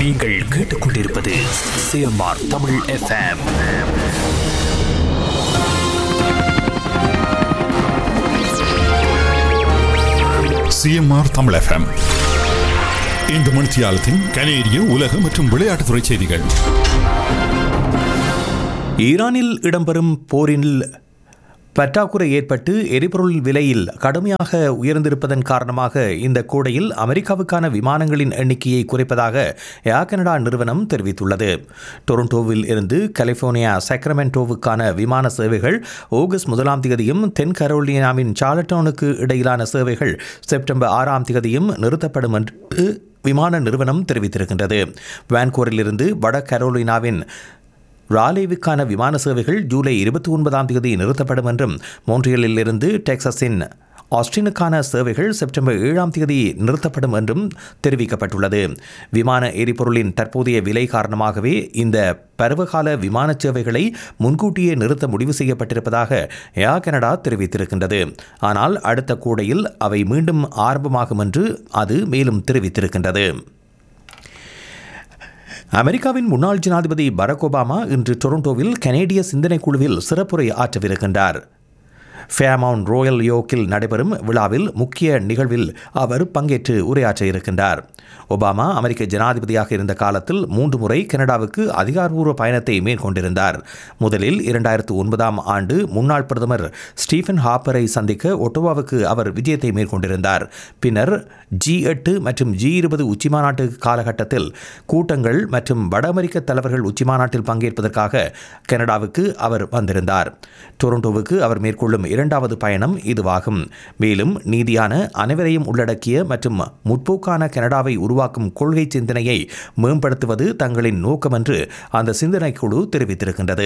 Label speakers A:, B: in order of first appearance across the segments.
A: நீங்கள் கேட்டுக்கொண்டிருப்பது CMR Tamil FM
B: CMR Tamil FM இந்த மணித்தியாலத்தின் கனேடிய உலக மற்றும் விளையாட்டுத்துறை செய்திகள்
C: ஈரானில் இடம்பெறும் போரில் பற்றாக்குறை ஏற்பட்டு எரிபொருள் விலையில் கடுமையாக உயர்ந்திருப்பதன் காரணமாக இந்த கோடையில் அமெரிக்காவுக்கான விமானங்களின் எண்ணிக்கையை குறைப்பதாக ஏர் கனடா நிறுவனம் தெரிவித்துள்ளது டொரண்டோவில் இருந்து கலிபோர்னியா சக்ரமெண்டோவுக்கான விமான சேவைகள் ஆகஸ்ட் முதலாம் தேதியும் தென் கரோலினாவின் சார்லட்டவுனுக்கு இடையிலான சேவைகள் செப்டம்பர் ஆறாம் தேதியும் நிறுத்தப்படும் என்று விமான நிறுவனம் தெரிவித்திருக்கின்றது வான்கூரிலிருந்து வட கரோலினாவின் ராலேவுக்கான விமான சேவைகள் ஜூலை இருபத்தி ஒன்பதாம் தேதி நிறுத்தப்படும் என்றும் மோன்ட்ரியலில் இருந்து டெக்சஸின் ஆஸ்டினுக்கான சேவைகள் செப்டம்பர் ஏழாம் தேதி நிறுத்தப்படும் என்றும் தெரிவிக்கப்பட்டுள்ளது விமான எரிபொருளின் தற்போதைய விலை காரணமாகவே இந்த பருவகால விமான சேவைகளை முன்கூட்டியே நிறுத்த முடிவு செய்யப்பட்டிருப்பதாக ஏர் கனடா தெரிவித்திருக்கின்றது ஆனால் அடுத்த கூடையில் அவை மீண்டும் ஆரம்பமாகும் என்று அது மேலும் தெரிவித்திருக்கின்றது அமெரிக்காவின் முன்னாள் ஜனாதிபதி பராக் ஒபாமா இன்று டொரண்டோவில் கனேடிய சிந்தனை குழுவில் சிறப்புரை ஆற்றவிருக்கின்றார் ஃபேமவுண்ட் ரோயல் யோக்கில் நடைபெறும் விழாவில் முக்கிய நிகழ்வில் அவர் பங்கேற்று உரையாற்ற இருக்கின்றார் ஒபாமா அமெரிக்க ஜனாதிபதியாக இருந்த காலத்தில் மூன்று முறை கனடாவுக்கு அதிகாரப்பூர்வ பயணத்தை மேற்கொண்டிருந்தார் முதலில் இரண்டாயிரத்து ஒன்பதாம் ஆண்டு முன்னாள் பிரதமர் ஸ்டீஃபன் ஹாப்பரை சந்திக்க ஒட்டோவாவுக்கு அவர் விஜயத்தை மேற்கொண்டிருந்தார் பின்னர் ஜி எட்டு மற்றும் ஜி இருபது உச்சிமாநாட்டு காலகட்டத்தில் கூட்டங்கள் மற்றும் வட அமெரிக்க தலைவர்கள் உச்சிமாநாட்டில் பங்கேற்பதற்காக கனடாவுக்கு அவர் வந்திருந்தார் டொரண்டோவுக்கு அவர் மேற்கொள்ளும் இரண்டாவது பயணம் இதுவாகும் மேலும் நீதியான அனைவரையும் உள்ளடக்கிய மற்றும் முற்போக்கான கனடாவை உருவாக்கும் கொள்கை சிந்தனையை மேம்படுத்துவது தங்களின் நோக்கம் என்று அந்த சிந்தனை குழு தெரிவித்திருக்கின்றது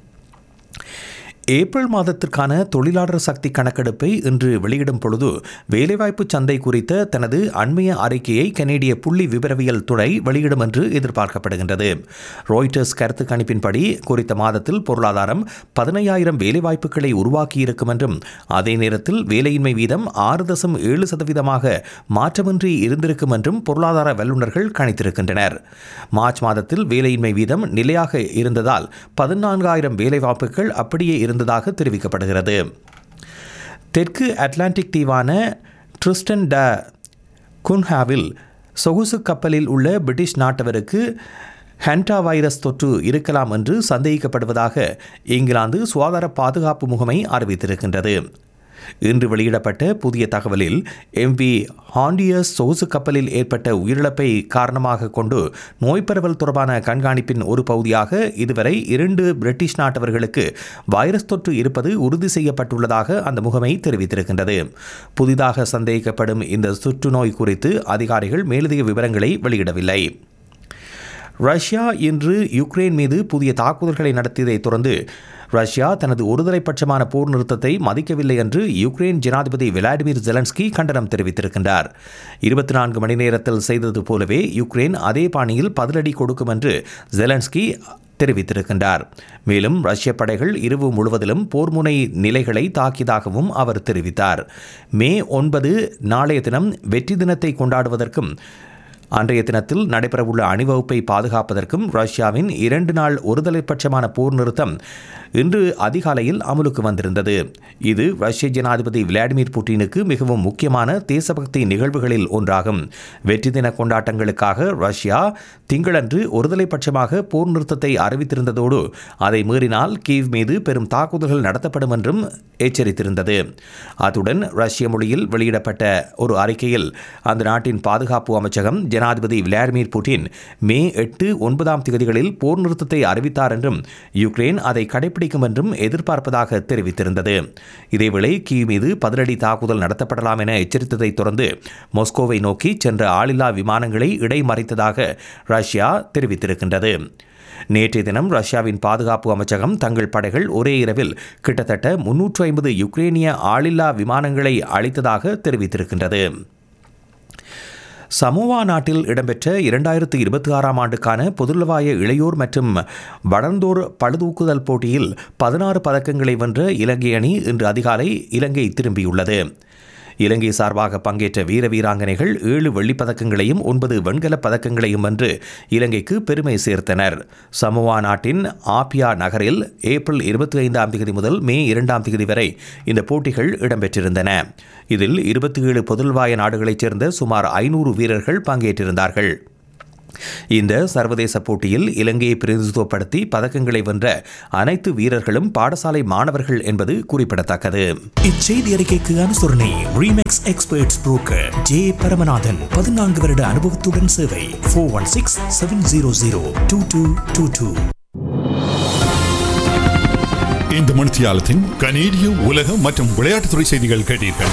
C: ஏப்ரல் மாதத்திற்கான தொழிலாளர் சக்தி கணக்கெடுப்பை இன்று வெளியிடும் பொழுது வேலைவாய்ப்பு சந்தை குறித்த தனது அண்மைய அறிக்கையை கனேடிய புள்ளி விவரவியல் துறை வெளியிடும் என்று எதிர்பார்க்கப்படுகின்றது ராய்டர்ஸ் கருத்து கணிப்பின்படி குறித்த மாதத்தில் பொருளாதாரம் பதினையாயிரம் வேலைவாய்ப்புகளை உருவாக்கியிருக்கும் என்றும் அதே நேரத்தில் வேலையின்மை வீதம் ஆறு தசம் ஏழு சதவீதமாக மாற்றமின்றி இருந்திருக்கும் என்றும் பொருளாதார வல்லுநர்கள் கணித்திருக்கின்றனர் மார்ச் மாதத்தில் வேலையின்மை வீதம் நிலையாக இருந்ததால் பதினான்காயிரம் வேலைவாய்ப்புகள் அப்படியே இருந்ததாக தெரிவிக்கப்படுகிறது தெற்கு அட்லாண்டிக் தீவான ட்ரிஸ்டன் ட குன்ஹாவில் சொகுசு கப்பலில் உள்ள பிரிட்டிஷ் நாட்டவருக்கு ஹென்டா வைரஸ் தொற்று இருக்கலாம் என்று சந்தேகிக்கப்படுவதாக இங்கிலாந்து சுகாதார பாதுகாப்பு முகமை அறிவித்திருக்கின்றது இன்று வெளியிடப்பட்ட புதிய தகவலில் எம்வி ஹாண்டியஸ் சொகுசு கப்பலில் ஏற்பட்ட உயிரிழப்பை காரணமாக கொண்டு நோய் பரவல் தொடர்பான கண்காணிப்பின் ஒரு பகுதியாக இதுவரை இரண்டு பிரிட்டிஷ் நாட்டவர்களுக்கு வைரஸ் தொற்று இருப்பது உறுதி செய்யப்பட்டுள்ளதாக அந்த முகமை தெரிவித்திருக்கின்றது புதிதாக சந்தேகிக்கப்படும் இந்த சுற்றுநோய் குறித்து அதிகாரிகள் மேலதிக விவரங்களை வெளியிடவில்லை ரஷ்யா இன்று யுக்ரைன் மீது புதிய தாக்குதல்களை நடத்தியதை தொடர்ந்து ரஷ்யா தனது ஒருதலைப்பட்சமான போர் நிறுத்தத்தை மதிக்கவில்லை என்று யுக்ரைன் ஜனாதிபதி விளாடிமிர் ஜெலன்ஸ்கி கண்டனம் தெரிவித்திருக்கின்றார் இருபத்தி நான்கு மணி நேரத்தில் செய்தது போலவே யுக்ரைன் அதே பாணியில் பதிலடி கொடுக்கும் என்று ஜெலன்ஸ்கி தெரிவித்திருக்கின்றார் மேலும் ரஷ்ய படைகள் இரவு முழுவதிலும் போர்முனை நிலைகளை தாக்கியதாகவும் அவர் தெரிவித்தார் மே ஒன்பது நாளைய தினம் வெற்றி தினத்தை கொண்டாடுவதற்கும் அன்றைய தினத்தில் நடைபெறவுள்ள அணிவகுப்பை பாதுகாப்பதற்கும் ரஷ்யாவின் இரண்டு நாள் ஒருதலைப்பட்சமான போர் நிறுத்தம் இன்று அதிகாலையில் அமலுக்கு வந்திருந்தது இது ரஷ்ய ஜனாதிபதி விளாடிமிர் புட்டினுக்கு மிகவும் முக்கியமான தேசபக்தி நிகழ்வுகளில் ஒன்றாகும் வெற்றி தின கொண்டாட்டங்களுக்காக ரஷ்யா திங்களன்று ஒருதலைப்பட்சமாக போர் நிறுத்தத்தை அறிவித்திருந்ததோடு அதை மீறினால் கீவ் மீது பெரும் தாக்குதல்கள் நடத்தப்படும் என்றும் எச்சரித்திருந்தது அத்துடன் ரஷ்ய மொழியில் வெளியிடப்பட்ட ஒரு அறிக்கையில் அந்த நாட்டின் பாதுகாப்பு அமைச்சகம் ஜனாதிபதி விளாடிமிர் புட்டின் மே எட்டு ஒன்பதாம் தேதிகளில் போர் நிறுத்தத்தை அறிவித்தார் என்றும் யுக்ரைன் அதை கடைபிடிக்கும் என்றும் எதிர்பார்ப்பதாக தெரிவித்திருந்தது இதேவேளை கீவ் மீது பதிலடி தாக்குதல் நடத்தப்படலாம் என எச்சரித்ததை தொடர்ந்து மாஸ்கோவை நோக்கி சென்ற ஆளில்லா விமானங்களை இடைமறித்ததாக ரஷ்யா தெரிவித்திருக்கின்றது நேற்றைய தினம் ரஷ்யாவின் பாதுகாப்பு அமைச்சகம் தங்கள் படைகள் ஒரே இரவில் கிட்டத்தட்ட முன்னூற்று ஐம்பது யுக்ரேனிய ஆளில்லா விமானங்களை அளித்ததாக தெரிவித்திருக்கின்றது சமோவா நாட்டில் இடம்பெற்ற இரண்டாயிரத்து இருபத்தி ஆறாம் ஆண்டுக்கான பொதுளவாய இளையோர் மற்றும் வளர்ந்தோர் பழுதூக்குதல் போட்டியில் பதினாறு பதக்கங்களை வென்ற இலங்கை அணி இன்று அதிகாலை இலங்கை திரும்பியுள்ளது இலங்கை சார்பாக பங்கேற்ற வீர வீராங்கனைகள் ஏழு வெள்ளிப் பதக்கங்களையும் ஒன்பது வெண்கலப் பதக்கங்களையும் வென்று இலங்கைக்கு பெருமை சேர்த்தனர் சமோவா நாட்டின் ஆப்பியா நகரில் ஏப்ரல் இருபத்தி ஐந்தாம் தேதி முதல் மே இரண்டாம் தேதி வரை இந்த போட்டிகள் இடம்பெற்றிருந்தன இதில் இருபத்தி ஏழு பொதுள்வாய நாடுகளைச் சேர்ந்த சுமார் ஐநூறு வீரர்கள் பங்கேற்றிருந்தார்கள் இந்த சர்வதேச போட்டியில் இலங்கையை பிரதிநிதித்துவப்படுத்தி பதக்கங்களை வென்ற அனைத்து வீரர்களும் பாடசாலை மாணவர்கள் என்பது குறிப்பிடத்தக்கது இச்செய்தி அறிக்கைக்கு அனுசரணை Remax experts broker J Paramanathan பதினான்கு வருட அனுபவத்துடன் சேவை four one six seven zero zero two two two two
B: இந்த மணித்தியாலத்தின் கனேடிய உலக மற்றும் விளையாட்டுத்துறை செய்திகள் கேட்டீர்கள்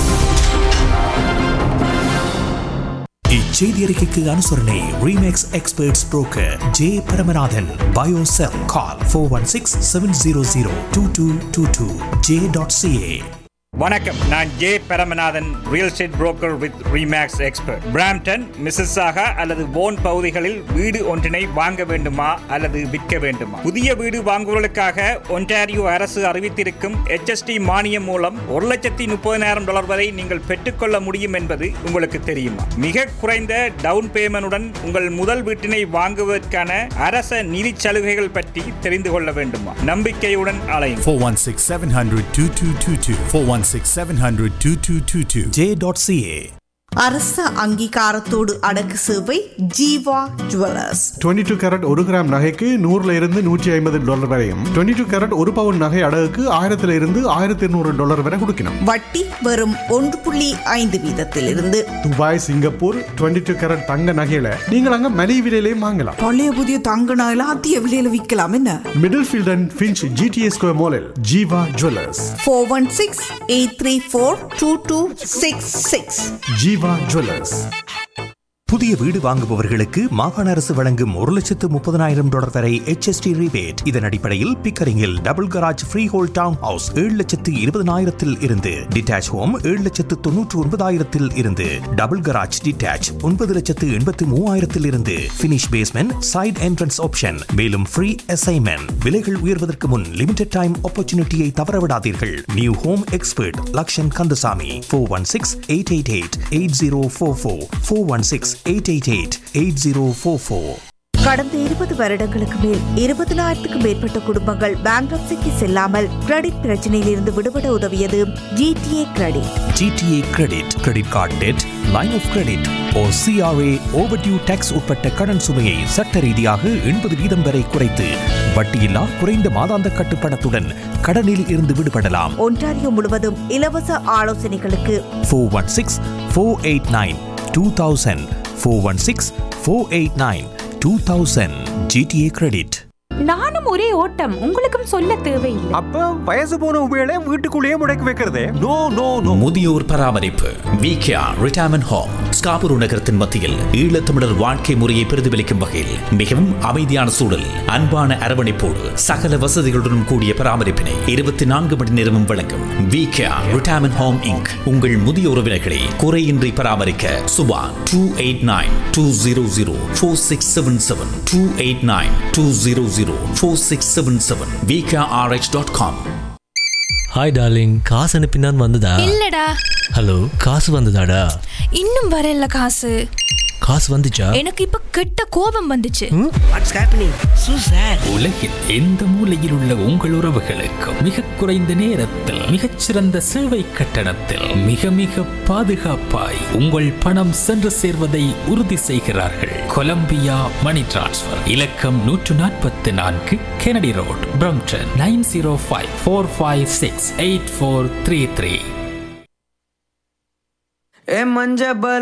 C: இச்செய்தி அறிக்கைக்கு அனுசரணை Remax experts broker J Paramanathan பயோசெல் call four one six seven zero zero two two two two J dot CA
D: வணக்கம் நான் J Paramanathan real estate broker with Remax expert Brampton Mississauga அல்லது போன் பகுதிகளில் வீடு ஒன்றினை வாங்க வேண்டுமா அல்லது விற்க வேண்டுமா புதிய வீடு வாங்குவதற்காக ஒன்டாரியோ அரசு அறிவித்திருக்கும் HST மானியம் மூலம் ஒரு லட்சத்தி முப்பதினாயிரம் டாலர் வரை நீங்கள் பெற்றுக்கொள்ள முடியும் என்பது உங்களுக்கு தெரியுமா மிக குறைந்த டவுன் பேமெண்டுடன் உங்கள் முதல் வீட்டினை வாங்குவதற்கான அரச நிதி சலுகைகள் பற்றி தெரிந்து கொள்ள வேண்டுமா நம்பிக்கையுடன் அலையும்
E: 416 700 2222. 416 700 2222.
C: ஜே டாட் சிஏ
F: அரச அங்கீகாரத்தோடு அடக்கு சேவை ஜீவா ஜுவல்லர்ஸ்
G: 22 டூ கேரட் ஒரு கிராம் நகைக்கு நூறுல இருந்து நூற்றி ஐம்பது டாலர் வரையும் 22 டூ கேரட் ஒரு பவுன் நகை அடகுக்கு ஆயிரத்துல இருந்து ஆயிரத்தி இருநூறு டாலர் வரை கொடுக்கணும்
F: வட்டி வெறும் ஒன்று புள்ளி ஐந்து வீதத்திலிருந்து
G: துபாய் சிங்கப்பூர் 22 டூ கேரட் தங்க நகையில நீங்கள் அங்க மலிவு விலையிலையும் வாங்கலாம்
H: பழைய புதிய தங்க நகையில அதிக விலையில விற்கலாம் என்ன
G: Middlefield and Finch GTA square மாலில் Jeeva jewellers
F: four one six eight three four two two six six
G: Jeeva jewellers
C: புதிய வீடு வாங்குபவர்களுக்கு மாகாண அரசு வழங்கும் ஒரு லட்சத்து முப்பதனாயிரம் டாலர் வரை HST rebate இதன் அடிப்படையில் பிக்கரிங்கில் double garage freehold town house ஏழு லட்சத்து இருபதனாயிரத்தில் இருந்து டிட்டாச் ஹோம் ஏழு லட்சத்து தொன்னூற்று ஒன்பதாயிரத்தில் இருந்து டபுள் கராஜ் டிட்டாச் ஒன்பது லட்சத்து எண்பத்து மூவாயிரத்தில் இருந்து finish basement side entrance option மேலும் ஃப்ரீ அசைன்மெண்ட் விலைகள் உயர்வதற்கு முன் லிமிடெட் டைம் ஆப்பர்ச்சுனிட்டியை தவறவிடாதீர்கள் new home expert Lakshan Kandasamy four one six eight eight eight eight zero four four four one six eight eight eight eight zero four four
F: கடந்த இருபது வருடங்களுக்கு மேல் இருபதனாயிரத்துக்கும் மேற்பட்ட குடும்பங்கள் பேங்க்ரப்சிக்கு செல்லாமல் கிரெடிட் பிரச்சனையில் இருந்து விடுபட உதவியது GTA credit
C: GTA credit credit card debt line of credit or CRA overdue tax உட்பட்ட கடன் சுமையை சட்ட ரீதியாக எண்பது வீதம் வரை குறைத்து வட்டியில்லா குறைந்த மாதாந்த கட்டுப்பணத்துடன் கடனில் இருந்து விடுபடலாம்
F: ஒன்டாரியோ முழுவதும் இலவச ஆலோசனைகளுக்கு
C: four one six four eight nine two thousand four one six four eight nine two thousand GTA credit
I: நானும் ஒரே ஓட்டம் உங்களுக்கும் சொல்ல தேவையில்லை
J: அப்ப வயசு போன உபயோக வீட்டுக்குள்ளேயே முடக்கி வைக்கிறதே நோ நோ நோ
A: முதியோர் பராமரிப்பு விகேஆர் ரிட்டையர்மெண்ட் ஹோம் ஸ்காபுரு நகரத்தின் மத்தியில் ஈழத்தமிழர் வாழ்க்கை முறையை பிரதிபலிக்கும் வகையில் மிகவும் அமைதியான சூழல் அன்பான அரவணைப்போடு சகல வசதிகளுடன் கூடிய பராமரிப்பினை இருபத்தி நான்கு மணி நேரமும் வழங்கும் விகேஆர் ரிட்டையர்மெண்ட் ஹோம் இங்க் உங்கள் முதிய உறவினர்களை குறையின்றி பராமரிக்க Subha two eight nine two zero zero four six seven seven two eight nine two zero zero four six seven seven VKRH dot com
K: hi darling காசு அனுப்பினான் வந்ததா
I: இல்லடா
K: ஹலோ காசு வந்ததாடா
I: இன்னும் வரல காசு
K: காசு வந்துச்சா
I: எனக்கு இப்ப கெட்ட கோபம் வந்துச்சு
A: உலகில் எந்த மூலையில் உள்ள உங்கள் உறவுகளுக்கு மிக குறைந்த நேரத்தில் மிகச்சிறந்த சேவை கட்டணத்தில் மிக மிக பாதுகாப்பாய் உங்கள் பணம் சென்று சேர்வதை உறுதி செய்கிறார்கள் கொலம்பியா மணி டிரான்ஸ்ஃபர் இலக்கம் நூற்று நாற்பத்தி நான்கு Kennedy road Brampton nine zero five four five six eight four three three
J: ஏ மஞ்ச